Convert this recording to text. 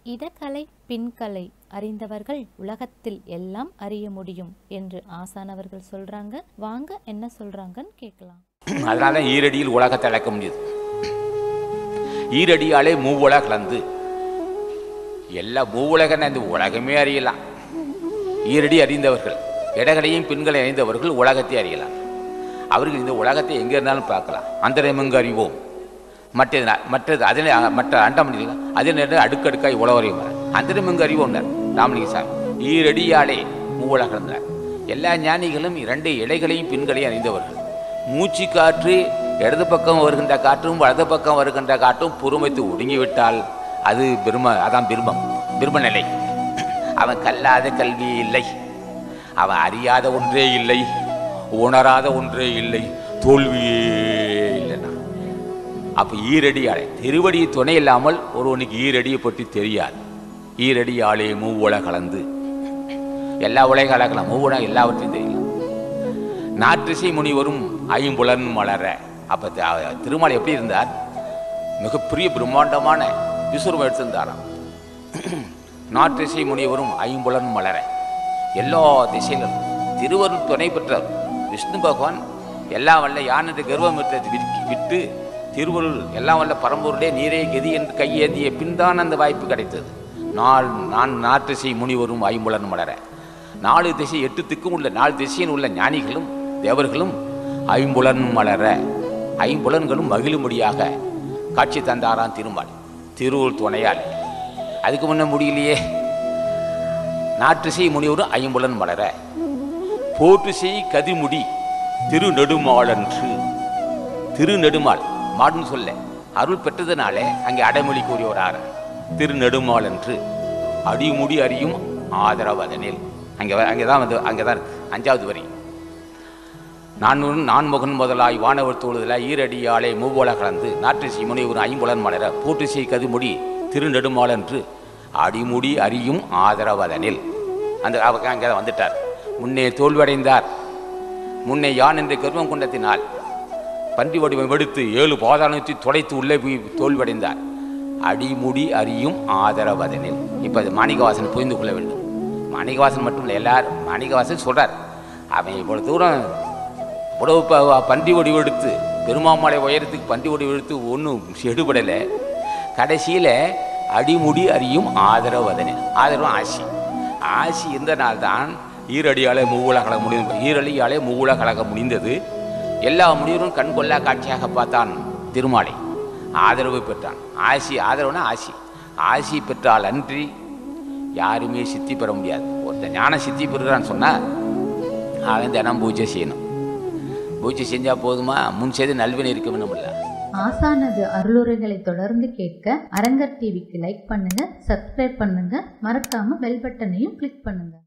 இடக்கலை பின்கலை அறிந்தவர்கள் உலகத்தில் எல்லாம் அறிய முடியும் என்று ஆசானவர்கள் சொல்றாங்க வாங்க என்ன சொல்றாங்கன்னு கேட்கலாம் அதனால தான் ஈரடியில் உலகத்தை அளக்க முடியுது ஈரடியாலே மூவுலக கலந்து எல்லா மூவுலகன இந்த உலகமே அறியலாம் ஈரடி அறிந்தவர்கள் இடகளையும் பெண்களை அறிந்தவர்கள் உலகத்தை அறியலாம் அவர்கள் இந்த உலகத்தை எங்கே இருந்தாலும் பார்க்கலாம் அந்தரமெங்கு அறிவோம் மற்றது மற்றது அதில் மற்ற அண்டமணிகள் அதில் நின்று அடுக்கடுக்காய் உலவரையும் அந்தரமெங்கு அறிவோம் ராமலிங்க சாமி ஈரடியாலே மூவுலக கலந்தார் எல்லா ஞானிகளும் இரண்டு இலைகளையும் பெண்களையும் அறிந்தவர்கள் மூச்சு காற்று இடது பக்கம் வருகின்ற காற்றும் வலது பக்கம் வருகின்ற காற்றும் பொறுமைத்து ஒடுங்கிவிட்டால் அது பிரம்ம அதான் பிரம்மம் பிரம்ம நிலை அவன் கல்லாத கல்வி இல்லை அவன் அறியாத ஒன்றே இல்லை உணராத ஒன்றே இல்லை தோல்வியே இல்லைன்னா அப்போ ஈரடி ஆளை திருவடி துணை இல்லாமல் ஒருவனுக்கு ஈரடியை பற்றி தெரியாது ஈரடி ஆளே மூவுல கலந்து எல்லா உலக கலக்கலாம் மூவுலகம் எல்லாவற்றையும் தெரியலாம் நாற்றிசை முனிவரும் ஐம்புலன் மலர அப்போ திருமால் எப்படி இருந்தார் மிகப்பெரிய பிரம்மாண்டமான விசுரம் எடுத்திருந்தாராம் நாற்றிசை முனிவரும் ஐம்புலன் மலர எல்லா திசையிலும் திருவருள் துணை பெற்றார் விஷ்ணு பகவான் எல்லாம் வல்ல யான் என்று கர்வம் விட்டு திருவருள் எல்லாம் வல்ல பரம்பொருளே நீரே கதி என்று கையேந்திய பின்தான் அந்த வாய்ப்பு கிடைத்தது நாள் நான் நாற்றிசை முனிவரும் ஐம்புலன் மலர நாலு திசை எட்டு திக்கும் உள்ள நாலு திசையில் உள்ள ஞானிகளும் தேவர்களும் ஐம்புலன் மலர ஐம்புலன்களும் மகிழும்படியாக காட்சி தந்தாராம் திருமால் திருவூர் துணையால் அதுக்கு முன்ன முடியலையே நாற்றிசை முனிவரும் ஐம்புலன் மலர போற்றுசை கதிமுடி திருநெடுமாளன்று திருநெடுமாள் மாடுன்னு சொல்ல அருள் பெற்றதுனாலே அங்கே அடைமொழி கூறியவரார் திருநெடுமாளன்று அடிமுடி அறியும் ஆதரவதனில் அங்கே அங்கே தான் வந்து அங்கே தான் இருக்கு அஞ்சாவது வரி நான் நான் முகன் முதலாய் வானவர் தோழுதல ஈரடியாலே மூவோல கலந்து நாட்டுசி முனிவர் ஐம்புலன் மலர பூட்டுசி கதிமுடி திருநெடுமாளன்று அடிமுடி அறியும் ஆதரவதனில் அந்த அவங்க அங்கே வந்துட்டார் முன்னே தோல்வடைந்தார் முன்னே யான் என்ற கர்வம் கொண்டத்தினால் பன்றி வடிவம் எடுத்து ஏழு பாதாளத்தை துடைத்து உள்ளே போய் தோல்வடைந்தார் அடிமுடி அறியும் ஆதரவதனில் இப்போ அது மாணிகவாசன் புரிந்து கொள்ள வேண்டும் மாணிகவாசன் மட்டும் இல்லை எல்லாரும் மாணிகவாசன் சொல்கிறார் அவன் இவ்வளோ தூரம் இவ்வளவு ப- பன்றி வடிவெடுத்து பெருமாமலை உயரத்துக்கு பன்றி வடிவெடுத்து ஒன்றும் எடுபடலை கடைசியில் அடிமுடி அறியும் ஆதரவு அதனில் ஆதரவு ஆசி ஆசி இருந்தனால்தான் ஈரடியாலே மூவுல கலக முடிந்தது ஈரடியாலே மூவுல கலக முடிந்தது எல்லா முடிவரும் கண்கொள்ளா காட்சியாக பார்த்தான் திருமாலை ஆதரவு பெற்றான் ஆசி ஆதரவுனா ஆசி ஆசி பெற்றால் அன்றி யாருமே சித்தி பெற முடியாது ஒருத்தன் ஞான சித்தி பெறுகிறான்னு சொன்னால் அவன் தினம் பூஜை செய்யணும் பூஜை செஞ்சால் போதுமா முன் செய்து நல்வினை இருக்க வேணும்ல ஆசானது அருளுரைகளை தொடர்ந்து கேட்க அரங்கர் டிவிக்கு லைக் பண்ணுங்க சப்ஸ்கிரைப் பண்ணுங்க மறக்காம பெல் பட்டனையும் கிளிக் பண்ணுங்க